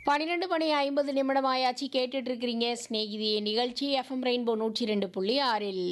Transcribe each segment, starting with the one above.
பன்னிரெண்டு மணி ஐம்பது நிமிடம் ஆயாச்சு கேட்டுட்டு இருக்கிறீங்க ஸ்நேகிதியே நிகழ்ச்சி எஃப்எம் ரெயின்போ நூற்றி ரெண்டு புள்ளி ஆறில்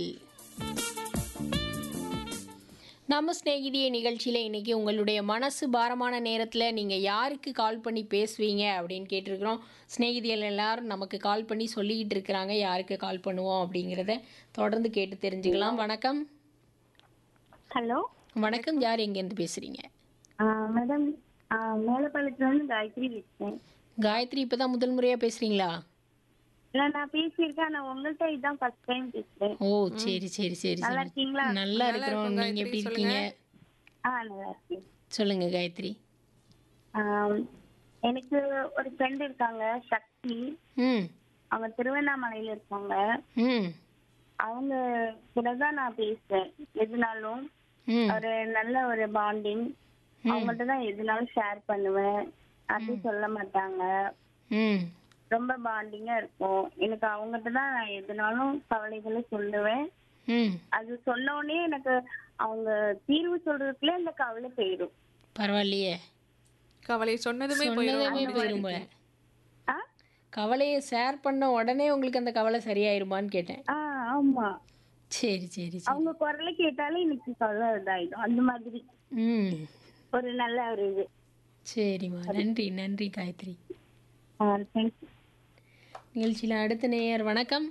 நம்ம ஸ்நேகிதிய நிகழ்ச்சியில் இன்றைக்கி உங்களுடைய மனசு பாரமான நேரத்தில் நீங்கள் யாருக்கு கால் பண்ணி பேசுவீங்க அப்படின்னு கேட்டிருக்கிறோம் ஸ்நேகிதிகள் எல்லாரும் நமக்கு கால் பண்ணி சொல்லிக்கிட்டு இருக்கிறாங்க யாருக்கு கால் பண்ணுவோம் அப்படிங்கிறத தொடர்ந்து கேட்டு தெரிஞ்சுக்கலாம் வணக்கம் ஹலோ வணக்கம் யார் எங்கேருந்து பேசுகிறீங்க மேடம் மேலப்பாளையத்துல இருந்து காயத்ரி பேசுறேன் காயத்ரி இப்போ தான் முதல் முறையாக பேசுகிறீங்களா இல்ல நான் பேசியிருக்கேன் நான் உங்கள்கிட்ட இதான் ஃபர்ஸ்ட் டைம் பேசுறேன் ஓ சரி சரி சரி நல்லா சரி இருக்கீங்களா நல்லா இருக்கிறோம் நீங்க எப்படி இருக்கீங்க ஆ நல்லா இருக்கேன் சொல்லுங்க காயத்ரி ஆம், எனக்கு ஒரு ஃப்ரெண்ட் இருக்காங்க சக்தி ம் அவங்க திருவண்ணாமலையில இருக்காங்க ம் அவங்க கூட தான் நான் பேசுவேன் எதுனாலும் ம் ஒரு நல்ல ஒரு பாண்டிங் அவங்கள்ட்ட தான் எதுனாலும் ஷேர் பண்ணுவேன் அது சொல்ல மாட்டாங்க ம் ரொம்ப பாண்டிங்கா இருக்கும் எனக்கு அவங்ககிட்ட தான் நான் எதுனாலும் கவலைகளை சொல்லுவேன் ம் அது சொன்ன உடனே எனக்கு அவங்க தீர்வு சொல்றதுக்குள்ள இந்த கவலை போயிடும் பரவாயில்லையே கவலை சொன்னதுமே சொன்னதுமே போயிடும் போயிரும் போல. ஆ கவலையை ஷேர் பண்ண உடனே உங்களுக்கு அந்த கவலை சரியாயிருமான்னு கேட்டேன் ஆ ஆமா சரி சரி சரி அவங்க குரலை கேட்டாலே எனக்கு கவலை இதாயிடும் அந்த மாதிரி ம் ஒரு நல்ல ஒரு இது சரிம்மா நன்றி நன்றி காயத்ரி தேங்க்யூ நிகழ்ச்சியில் அடுத்த நேயர் வணக்கம்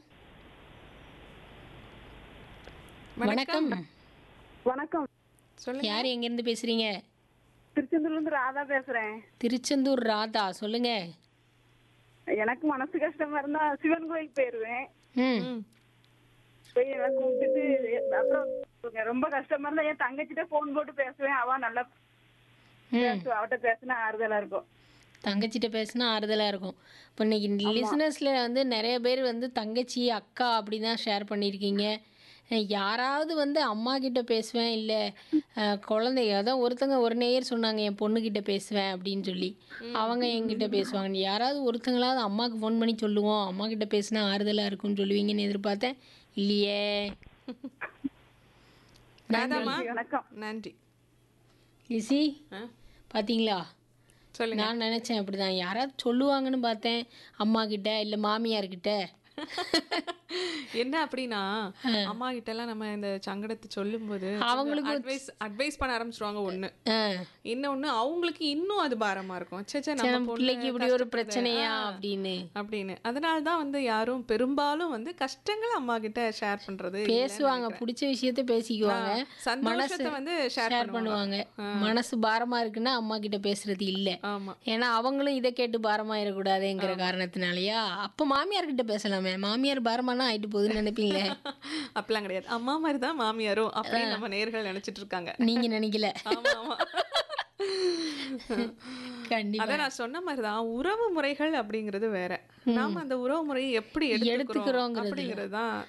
வணக்கம் வணக்கம் சொல்லுங்க யார் எங்கேருந்து பேசுறீங்க திருச்செந்தூர்ல இருந்து ராதா பேசுறேன் திருச்செந்தூர் ராதா சொல்லுங்க எனக்கு மனசு கஷ்டமா இருந்தா சிவன் கோயில் போயிருவேன் ம் ம். போய் எல்லாம் கும்பிட்டுட்டு அப்புறம் ரொம்ப கஷ்டமா இருந்தா என் தங்கச்சிட்ட போன் போட்டு பேசுவேன் அவ நல்லா ம் பேசுவா அவட்ட பேசினா ஆறுதலா இருக்கும் தங்கச்சிட்ட பேசினா ஆறுதலாக இருக்கும் இப்போ இன்னைக்கு லிசனர்ஸில் வந்து நிறைய பேர் வந்து தங்கச்சி அக்கா அப்படி தான் ஷேர் பண்ணியிருக்கீங்க அஹ் யாராவது வந்து அம்மா கிட்ட பேசுவேன் இல்லை குழந்தை அதான் ஒருத்தங்க ஒரு நேயர் சொன்னாங்க என் பொண்ணுக்கிட்ட பேசுவேன் அப்படின்னு சொல்லி அவங்க என்கிட்ட பேசுவாங்க யாராவது ஒருத்தங்களாவது அம்மாவுக்கு ஃபோன் பண்ணி சொல்லுவோம் அம்மா கிட்ட பேசினா ஆறுதலாக இருக்கும்னு சொல்லுவீங்கன்னு எதிர்பார்த்தேன் இல்லையே ராதாம்மா வணக்கம் நன்றி இசி ஆ, பார்த்தீங்களா சொல்லுங்க நான் நினச்சேன் அப்படிதான் யாராவது சொல்லுவாங்கன்னு பார்த்தேன் அம்மா கிட்ட இல்லை மாமியார்கிட்ட என்ன அப்படின்னா அம்மா கிட்ட எல்லாம் நம்ம இந்த சங்கடத்தை சொல்லும்போது அவங்களுக்கு அட்வைஸ் அட்வைஸ் பண்ண ஆரம்பிச்சிருவாங்க ஒண்ணு ஆ இன்னொன்னு அவங்களுக்கு இன்னும் அது பாரமா இருக்கும் ச்சே, ச்சே, நம்ம நம்ம பொண்ணு பிள்ளைக்கு இப்படி ஒரு கஷ்டப்படுதே. பிரச்சனையா ஆ, அப்படின்னு அப்படின்னு அதனால தான் வந்து யாரும் பெரும்பாலும் வந்து கஷ்டங்களை அம்மா கிட்ட ஷேர் பண்றது இல்லைன்னு பேசுவாங்க நினைக்கிறேன். பிடிச்ச விஷயத்த பேசிக்குவாங்க ஆ, சந்தோஷத்தை வந்து ஷேர் ஷேர் பண்ணுவாங்க மனசு பாரமா இருக்குன்னா அம்மா கிட்ட பேசுறது இல்ல ஆமா ஏன்னா அவங்களும் இதை கேட்டு பாரமா இருக்கக்கூடாதுங்கிற காரணத்தினாலயா அப்ப மாமியார் கிட்ட பேசலாமே மாமியார் பாரமானா ஆயிட்டு போகுதுன்னு நினைப்பீங்களே அப்படிலாம் கிடையாது அம்மா மாதிரி தான் மாமியாரும் அப்படின்னு நம்ம நேர்கள் நினைச்சிட்டு இருக்காங்க நீங்க நினைக்கல ஆமா ஆமா கண்டிப்பா அதான் நான் சொன்ன மாதிரி தான் உறவு முறைகள் அப்படிங்கிறது வேற நாம அந்த உறவு முறையை எப்படி எடுத்துக்கிறோம் எடுத்துக்கிறோங்கிறது அப்படிங்கிறது தான்